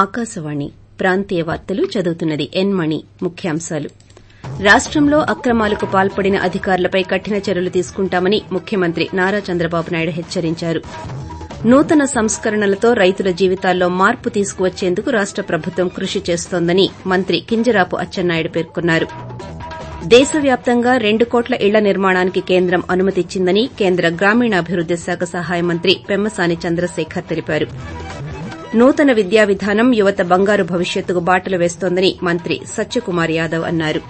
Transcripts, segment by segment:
ఆకాశవాణి ప్రాంతీయ వార్తలు చదువుతున్నది ఎన్ మణి ముఖ్యాంశాలు రాష్టంలో అక్రమాలకు పాల్పడిన అధికారులపై కఠిన చర్యలు తీసుకుంటామని ముఖ్యమంత్రి నారా చంద్రబాబు నాయుడు హెచ్చరించారు నూతన సంస్కరణలతో రైతుల జీవితాల్లో మార్పు తీసుకువచ్చేందుకు రాష్ట ప్రభుత్వం కృషి చేస్తోందని మంత్రి కింజరాపు అచ్చెన్నాయుడు పేర్కొన్నారు దేశవ్యాప్తంగా రెండు కోట్ల ఇళ్ల నిర్మాణానికి కేంద్రం అనుమతిచ్చిందని కేంద్ర గ్రామీణాభివృద్ది శాఖ సహాయ మంత్రి పెమ్మసాని చంద్రశేఖర్ తెలిపారు నూతన విద్యా విధానం యువత బంగారు భవిష్యత్తుకు బాటలు వేస్తోందని మంత్రి సత్యకుమార్ యాదవ్ అన్నారు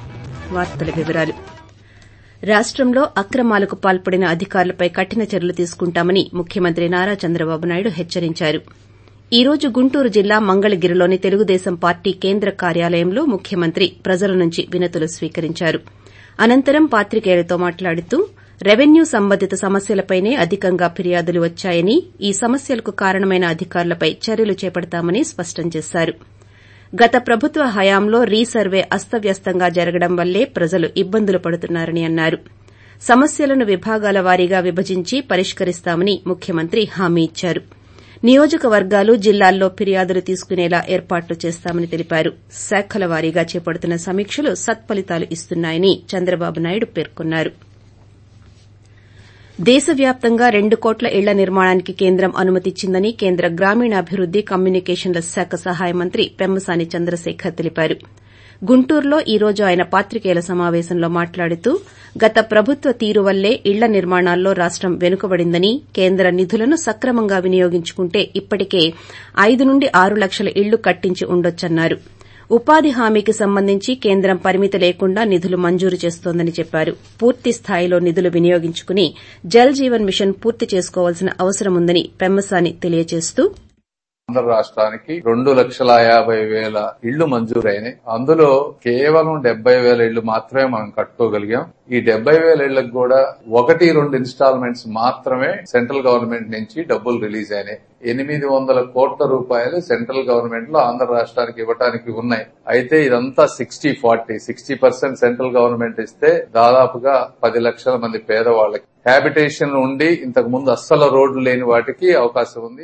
రాష్టంలో అక్రమాలకు పాల్పడిన అధికారులపై కఠిన చర్యలు తీసుకుంటామని ముఖ్యమంత్రి నారా చంద్రబాబు నాయుడు హెచ్చరించారు ఈ రోజు గుంటూరు జిల్లా మంగళగిరిలోని తెలుగుదేశం పార్టీ కేంద్ర కార్యాలయంలో ముఖ్యమంత్రి ప్రజల నుంచి వినతులు స్వీకరించారు అనంతరం పాత్రికేయులతో మాట్లాడుతూ రెవెన్యూ సంబంధిత సమస్యలపైనే అధికంగా ఫిర్యాదులు వచ్చాయని ఈ సమస్యలకు కారణమైన అధికారులపై చర్యలు చేపడతామని స్పష్టం చేశారు గత ప్రభుత్వ హయాంలో రీసర్వే అస్తవ్యస్తంగా జరగడం వల్లే ప్రజలు ఇబ్బందులు పడుతున్నారని అన్నారు సమస్యలను విభాగాల వారీగా విభజించి పరిష్కరిస్తామని ముఖ్యమంత్రి హామీ ఇచ్చారు నియోజకవర్గాలు జిల్లాల్లో ఫిర్యాదులు తీసుకునేలా ఏర్పాట్లు చేస్తామని తెలిపారు శాఖల వారీగా చేపడుతున్న సమీక్షలు సత్పలితాలు ఇస్తున్నాయని చంద్రబాబు నాయుడు పేర్కొన్నారు దేశవ్యాప్తంగా రెండు కోట్ల ఇళ్ల నిర్మాణానికి కేంద్రం అనుమతిచ్చిందని కేంద్ర గ్రామీణాభివృద్ది కమ్యూనికేషన్ల శాఖ సహాయ మంత్రి పెమ్మసాని చంద్రశేఖర్ తెలిపారు గుంటూరులో ఈ రోజు ఆయన పాత్రికేయుల సమావేశంలో మాట్లాడుతూ గత ప్రభుత్వ తీరు వల్లే ఇళ్ల నిర్మాణాల్లో రాష్టం వెనుకబడిందని కేంద్ర నిధులను సక్రమంగా వినియోగించుకుంటే ఇప్పటికే ఐదు నుండి ఆరు లక్షల ఇళ్లు కట్టించి ఉండొచ్చన్నారు ఉపాధి హామీకి సంబంధించి కేంద్రం పరిమితి లేకుండా నిధులు మంజూరు చేస్తోందని చెప్పారు పూర్తి స్థాయిలో నిధులు వినియోగించుకుని జల్ జీవన్ మిషన్ పూర్తి చేసుకోవాల్సిన అవసరముందని పెమ్మసాని తెలియజేస్తూ ఆంధ్ర రాష్ట్రానికి రెండు లక్షల యాభై వేల ఇళ్లు మంజూరైనాయి అందులో కేవలం డెబ్బై వేల ఇళ్లు మాత్రమే మనం కట్టుకోగలిగాం ఈ డెబ్బై వేల ఇళ్లకు కూడా ఒకటి రెండు ఇన్స్టాల్మెంట్స్ మాత్రమే సెంట్రల్ గవర్నమెంట్ నుంచి డబ్బులు రిలీజ్ అయినాయి ఎనిమిది వందల కోట్ల రూపాయలు సెంట్రల్ గవర్నమెంట్ లో ఆంధ్ర రాష్ట్రానికి ఇవ్వడానికి ఉన్నాయి అయితే ఇదంతా sixty forty sixty percent central government ఇస్తే దాదాపుగా పది లక్షల మంది పేదవాళ్ళకి హ్యాబిటేషన్ ఉండి ఇంతకు ముందు అస్సలు రోడ్లు లేని వాటికి అవకాశం ఉంది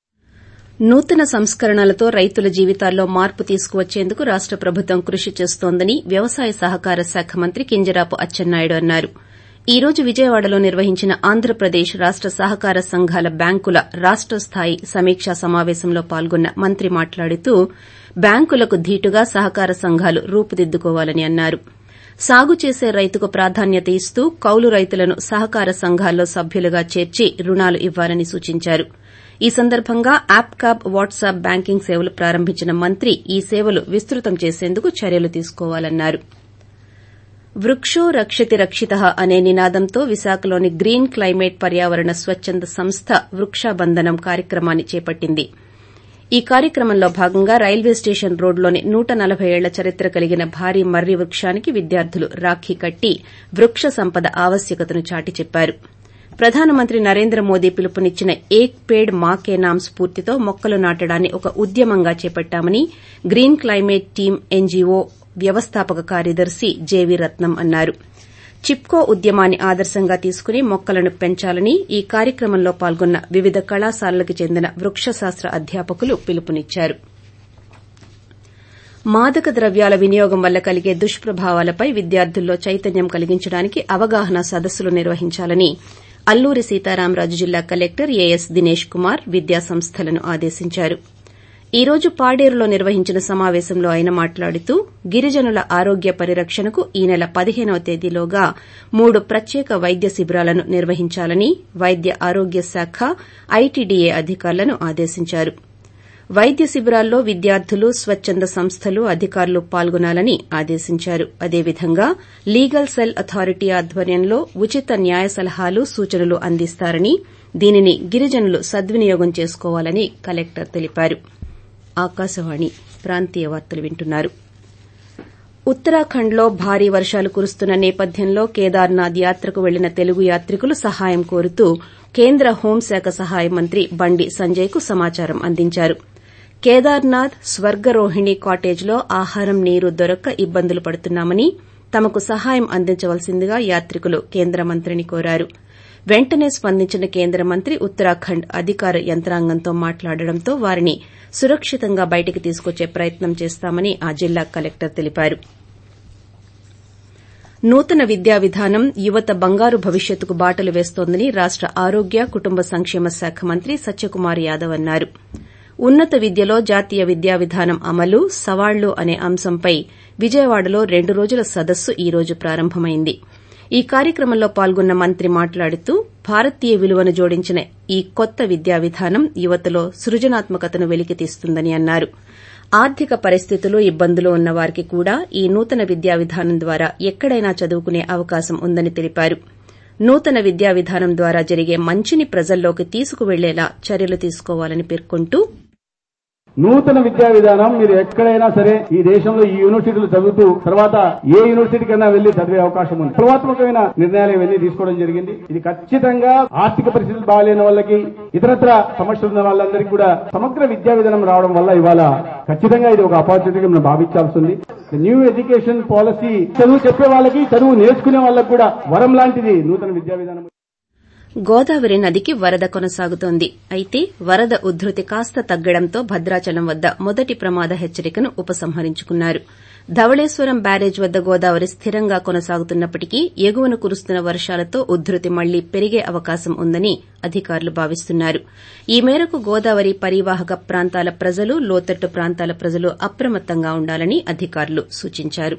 నూతన సంస్కరణలతో రైతుల జీవితాల్లో మార్పు తీసుకువచ్చేందుకు రాష్ట ప్రభుత్వం కృషి చేస్తోందని వ్యవసాయ సహకార శాఖ మంత్రి కింజరాపు అచ్చెన్నాయుడు అన్నారు ఈ రోజు విజయవాడలో నిర్వహించిన ఆంధ్రప్రదేశ్ రాష్ట సహకార సంఘాల బ్యాంకుల రాష్ట స్థాయి సమీక్షా సమావేశంలో పాల్గొన్న మంత్రి మాట్లాడుతూ బ్యాంకులకు ధీటుగా సహకార సంఘాలు రూపుదిద్దుకోవాలని అన్నారు సాగు చేసే రైతుకు ప్రాధాన్యత ఇస్తూ కౌలు రైతులను సహకార సంఘాల్లో సభ్యులుగా చేర్చి రుణాలు ఇవ్వాలని సూచించారు ఈ సందర్భంగా యాప్కాబ్ వాట్సాప్ బ్యాంకింగ్ సేవలు ప్రారంభించిన మంత్రి ఈ సేవలు విస్తృతం చేసేందుకు చర్యలు తీసుకోవాలన్నారు వృక్షో రక్షతి రక్షిత అనే నినాదంతో విశాఖలోని గ్రీన్ క్లైమేట్ పర్యావరణ స్వచ్చంద సంస్థ వృక్షాబంధనం కార్యక్రమాన్ని చేపట్టింది ఈ కార్యక్రమంలో భాగంగా రైల్వే స్టేషన్ రోడ్లోని నూట నలబై ఏళ్ల చరిత్ర కలిగిన భారీ మర్రి వృక్షానికి విద్యార్థులు రాఖీ కట్టి వృక్ష సంపద ఆవశ్యకతను చాటి చెప్పారు ప్రధానమంత్రి నరేంద్ర మోదీ పిలుపునిచ్చిన ఏక్ పేడ్ మా కే నామ్ స్పూర్తితో మొక్కలు నాటడాన్ని ఒక ఉద్యమంగా చేపట్టామని గ్రీన్ క్లైమేట్ టీమ్ ఎన్జీఓ వ్యవస్థాపక కార్యదర్శి జేవీ రత్నం అన్నారు చిప్కో ఉద్యమాన్ని ఆదర్శంగా తీసుకుని మొక్కలను పెంచాలని ఈ కార్యక్రమంలో పాల్గొన్న వివిధ కళాశాలలకు చెందిన వృక్షశాస్త్ర అధ్యాపకులు పిలుపునిచ్చారు మాదక ద్రవ్యాల వినియోగం వల్ల కలిగే దుష్ప్రభావాలపై విద్యార్థుల్లో చైతన్యం కలిగించడానికి అవగాహన సదస్సులు నిర్వహించాలని అల్లూరి సీతారామరాజు జిల్లా కలెక్టర్ ఏఎస్ దినేష్ కుమార్ విద్యాసంస్థలను ఆదేశించారు ఈ రోజు పాడేరులో నిర్వహించిన సమావేశంలో ఆయన మాట్లాడుతూ గిరిజనుల ఆరోగ్య పరిరక్షణకు ఈ నెల పదిహేనవ తేదీలోగా మూడు ప్రత్యేక వైద్య శిబిరాలను నిర్వహించాలని వైద్య ఆరోగ్య శాఖ ఐటీడీఏ అధికారులను ఆదేశించారు వైద్య శిబిరాల్లో విద్యార్థులు స్వచ్చంద సంస్థలు అధికారులు పాల్గొనాలని ఆదేశించారు అదేవిధంగా లీగల్ సెల్ అథారిటీ ఆధ్వర్యంలో ఉచిత న్యాయ సలహాలు సూచనలు అందిస్తారని దీనిని గిరిజనులు సద్వినియోగం చేసుకోవాలని కలెక్టర్ తెలిపారు ఆకాశవాణి ప్రాంతీయ వార్తలు వింటున్నారు ఉత్తరాఖండ్లో భారీ వర్షాలు కురుస్తున్న నేపథ్యంలో కేదార్నాథ్ యాత్రకు వెళ్లిన తెలుగు యాత్రికులు సహాయం కోరుతూ కేంద్ర హోంశాఖ సహాయ మంత్రి బండి సంజయ్కు సమాచారం అందించారు కేదార్నాథ్ స్వర్గరోహిణి కాటేజ్లో ఆహారం నీరు దొరక్క ఇబ్బందులు పడుతున్నామని తమకు సహాయం అందించవలసిందిగా యాత్రికులు కేంద్ర మంత్రిని కోరారు వెంటనే స్పందించిన కేంద్ర మంత్రి ఉత్తరాఖండ్ అధికార యంత్రాంగంతో మాట్లాడడంతో వారిని సురక్షితంగా బయటికి తీసుకొచ్చే ప్రయత్నం చేస్తామని ఆ జిల్లా కలెక్టర్ తెలిపారు నూతన విద్యా విధానం యువత బంగారు భవిష్యత్తుకు బాటలు వేస్తోందని రాష్ట ఆరోగ్య కుటుంబ సంక్షేమ శాఖ మంత్రి సత్యకుమార్ యాదవ్ అన్నారు ఉన్నత విద్యలో జాతీయ విద్యా విధానం అమలు సవాళ్లు అనే అంశంపై విజయవాడలో రెండు రోజుల సదస్సు ఈ రోజు ప్రారంభమైంది ఈ కార్యక్రమంలో పాల్గొన్న మంత్రి మాట్లాడుతూ భారతీయ విలువను జోడించిన ఈ కొత్త విద్యా విధానం యువతలో సృజనాత్మకతను వెలికితీస్తుందని అన్నారు ఆర్థిక పరిస్థితులు ఇబ్బందులు ఉన్న వారికి కూడా ఈ నూతన విద్యా విధానం ద్వారా ఎక్కడైనా చదువుకునే అవకాశం ఉందని తెలిపారు నూతన విద్యా విధానం ద్వారా జరిగే మంచిని ప్రజల్లోకి తీసుకువెళ్లేలా చర్యలు తీసుకోవాలని పేర్కొంటూ నూతన విద్యా విధానం మీరు ఎక్కడైనా సరే ఈ దేశంలో ఈ యూనివర్సిటీలు చదువుతూ తర్వాత ఏ యూనివర్సిటీ కన్నా వెళ్లి చదివే అవకాశం ఉంది విప్లవాత్మకమైన నిర్ణయాలు ఇవన్నీ తీసుకోవడం జరిగింది ఇది ఖచ్చితంగా ఆర్థిక పరిస్థితులు బాగాలేని వాళ్ళకి ఇతరత్ర సమస్యలు ఉన్న వాళ్ళందరికీ కూడా సమగ్ర విద్యా విధానం రావడం వల్ల ఇవాళ ఖచ్చితంగా ఇది ఒక ఆపర్చునిటీగా మనం భావించాల్సి ఉంది న్యూ ఎడ్యుకేషన్ పాలసీ చదువు చెప్పే వాళ్ళకి చదువు నేర్చుకునే వాళ్ళకి కూడా వరం లాంటిది నూతన విద్యా విధానం గోదావరి నదికి వరద కొనసాగుతోంది అయితే వరద ఉధృతి కాస్త తగ్గడంతో భద్రాచలం వద్ద మొదటి ప్రమాద హెచ్చరికను ఉపసంహరించుకున్నారు ధవళేశ్వరం బ్యారేజ్ వద్ద గోదావరి స్థిరంగా కొనసాగుతున్నప్పటికీ ఎగువన కురుస్తున్న వర్షాలతో ఉధృతి మళ్లీ పెరిగే అవకాశం ఉందని అధికారులు భావిస్తున్నారు ఈ మేరకు గోదావరి పరివాహక ప్రాంతాల ప్రజలు లోతట్టు ప్రాంతాల ప్రజలు అప్రమత్తంగా ఉండాలని అధికారులు సూచించారు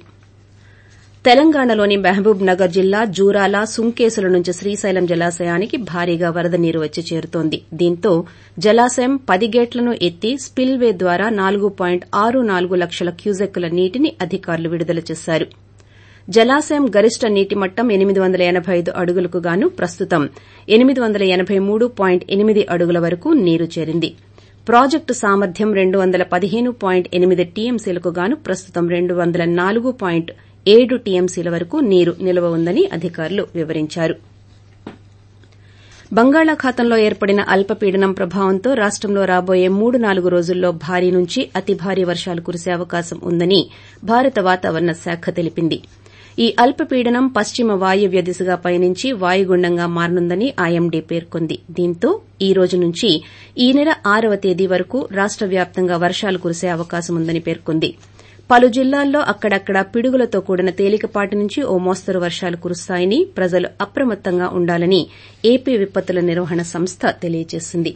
తెలంగాణలోని మహబూబ్ నగర్ జిల్లా జూరాల సుంకేసుల నుంచి శ్రీశైలం జలాశయానికి భారీగా వరద నీరు వచ్చి చేరుతోంది దీంతో జలాశయం పది గేట్లను ఎత్తి స్పిల్వే ద్వారా నాలుగు పాయింట్ ఆరు నాలుగు లక్షల క్యూసెక్కుల నీటిని అధికారులు విడుదల చేశారు జలాశయం గరిష్ట నీటి మట్టం ఎనిమిది వందల ఎనబై ఐదు అడుగులకు గాను ప్రస్తుతం ఎనిమిది వందల ఎనబై మూడు పాయింట్ ఎనిమిది అడుగుల వరకు నీరు చేరింది ప్రాజెక్టు సామర్థ్యం రెండు వందల పదిహేను పాయింట్ ఎనిమిది టీఎంసీలకు గాను ప్రస్తుతం రెండు వందల నాలుగు పాయింట్ ఏడు టీఎంసీల వరకు నీరు నిల్వ ఉందని అధికారులు వివరించారు బంగాళాఖాతంలో ఏర్పడిన అల్పపీడనం ప్రభావంతో రాష్టంలో రాబోయే మూడు నాలుగు రోజుల్లో భారీ నుంచి అతి భారీ వర్షాలు కురిసే అవకాశం ఉందని భారత వాతావరణ శాఖ తెలిపింది ఈ అల్పపీడనం పశ్చిమ వాయువ్య దిశగా పయనించి వాయుగుండంగా మారనుందని ఐఎండీ పేర్కొంది దీంతో ఈ రోజు నుంచి ఈ నెల ఆరవ తేదీ వరకు రాష్ట వ్యాప్తంగా వర్షాలు కురిసే అవకాశం ఉందని పేర్కొంది పలు జిల్లాల్లో అక్కడక్కడా పిడుగులతో కూడిన తేలికపాటి నుంచి ఓ మోస్తరు వర్షాలు కురుస్తాయని ప్రజలు అప్రమత్తంగా ఉండాలని ఏపీ విపత్తుల నిర్వహణ సంస్థ తెలియజేసింది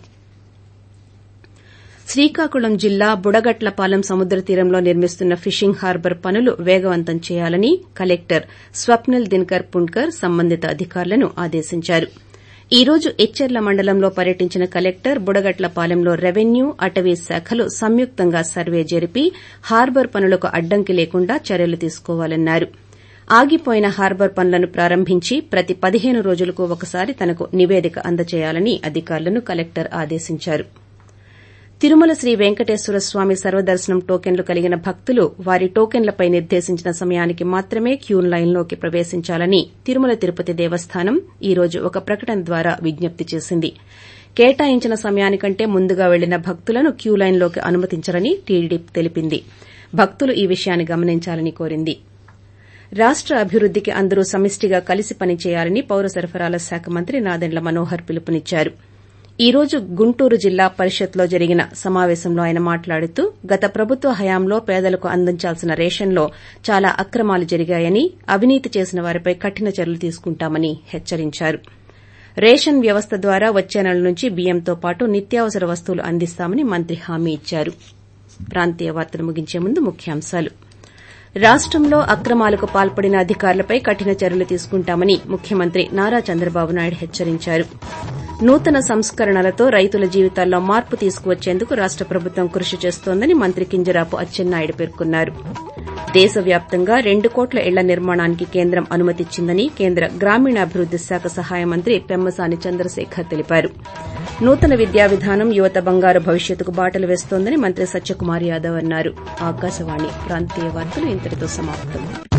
శ్రీకాకుళం జిల్లా బుడగట్లపాలెం సముద్ర తీరంలో నిర్మిస్తున్న ఫిషింగ్ హార్బర్ పనులు వేగవంతం చేయాలని కలెక్టర్ స్వప్నిల్ దినకర్ పుణ్కర్ సంబంధిత అధికారులను ఆదేశించారు ఈ రోజు ఎచ్చెర్ల మండలంలో పర్యటించిన కలెక్టర్ బుడగట్లపాలెంలో రెవెన్యూ అటవీ శాఖలు సంయుక్తంగా సర్వే జరిపి హార్బర్ పనులకు అడ్డంకి లేకుండా చర్యలు తీసుకోవాలన్నారు ఆగిపోయిన హార్బర్ పనులను ప్రారంభించి ప్రతి పదిహేను రోజులకు ఒకసారి తనకు నివేదిక అందజేయాలని అధికారులను కలెక్టర్ ఆదేశించారు తిరుమల శ్రీ వెంకటేశ్వర స్వామి సర్వదర్శనం టోకెన్లు కలిగిన భక్తులు వారి టోకెన్లపై నిర్దేశించిన సమయానికి మాత్రమే క్యూ లైన్లోకి ప్రవేశించాలని తిరుమల తిరుపతి దేవస్థానం ఈ రోజు ఒక ప్రకటన ద్వారా విజ్ఞప్తి చేసింది కేటాయించిన సమయానికంటే ముందుగా వెళ్లిన భక్తులను క్యూ లైన్లోకి అనుమతించరని టీడీడీ తెలిపింది భక్తులు ఈ విషయాన్ని గమనించాలని కోరింది రాష్ట అభివృద్దికి అందరూ సమిష్టిగా కలిసి పనిచేయాలని పౌర సరఫరాల శాఖ మంత్రి నాదెండ్ల మనోహర్ పిలుపునిచ్చారు ఈ రోజు గుంటూరు జిల్లా పరిషత్లో జరిగిన సమావేశంలో ఆయన మాట్లాడుతూ గత ప్రభుత్వ హయాంలో పేదలకు అందించాల్సిన రేషన్లో చాలా అక్రమాలు జరిగాయని అవినీతి చేసిన వారిపై కఠిన చర్యలు తీసుకుంటామని హెచ్చరించారు రేషన్ వ్యవస్థ ద్వారా వచ్చే నెల నుంచి బియ్యంతో పాటు నిత్యావసర వస్తువులు అందిస్తామని మంత్రి హామీ ఇచ్చారు ప్రాంతీయ వార్తలు ముగించే ముందు ముఖ్యాంశాలు రాష్టంలో అక్రమాలకు పాల్పడిన అధికారులపై కఠిన చర్యలు తీసుకుంటామని ముఖ్యమంత్రి నారా చంద్రబాబు నాయుడు హెచ్చరించారు నూతన సంస్కరణలతో రైతుల జీవితాల్లో మార్పు తీసుకువచ్చేందుకు రాష్ట ప్రభుత్వం కృషి చేస్తోందని మంత్రి కింజరాపు అచ్చెన్నాయుడు పేర్కొన్నారు దేశవ్యాప్తంగా రెండు కోట్ల ఇళ్ల నిర్మాణానికి కేంద్రం అనుమతిచ్చిందని కేంద్ర గ్రామీణాభివృద్ది శాఖ సహాయ మంత్రి పెమ్మసాని చంద్రశేఖర్ తెలిపారు నూతన విద్యా విధానం యువత బంగారు భవిష్యత్తుకు బాటలు వేస్తోందని మంత్రి సత్యకుమార్ యాదవ్ అన్నారు ఆకాశవాణి ప్రాంతీయ వార్తలు ఇంతటితో సమాప్తం